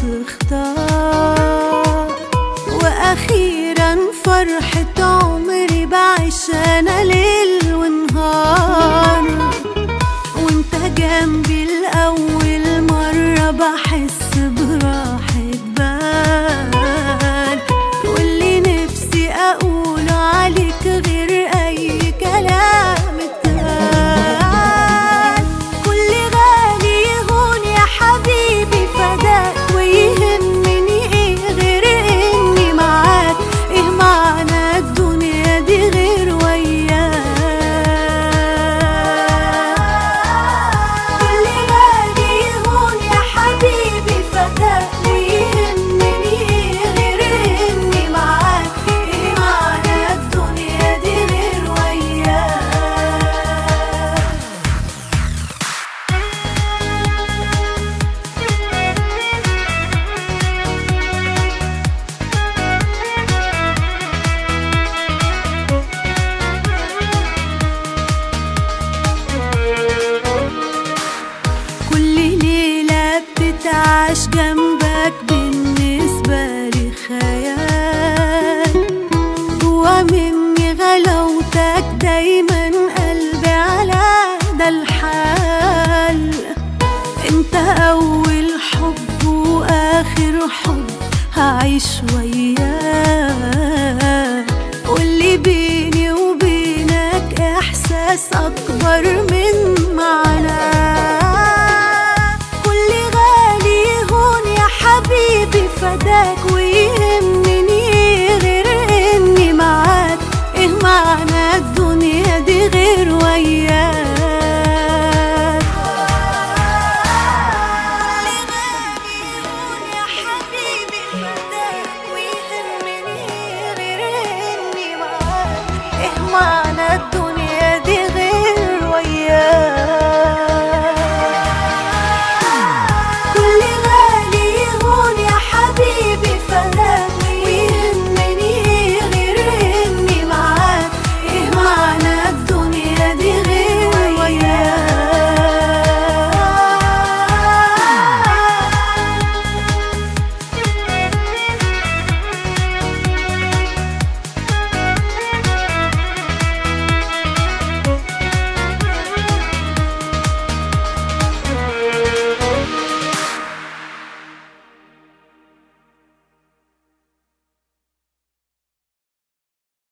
تختار واخيرا فرحة عمري بعيش انا ليل ونهار وانت جنبي لأول مرة بحس براحة بال واللي نفسي أقوله عليك غير أي كلام اتقال كل غالي يهون يا حبيبي فداك ويهمني ايه غير اني معاك ايه معنى الدنيا دي غير وياك كل غالي يهون يا حبيبي فداك ويهمني ايه غير اني معاك ايه معنى الدنيا دي غير وياك كل ليلة بتتعاش جنبك بالنسبة لي خيال جوا مني غلاوتك دايما قلبي على ده الحال انت اول حب واخر حب هعيش وياك واللي بيني وبينك احساس اكبر من معناه كل غالي يهون يا حبيبي فداك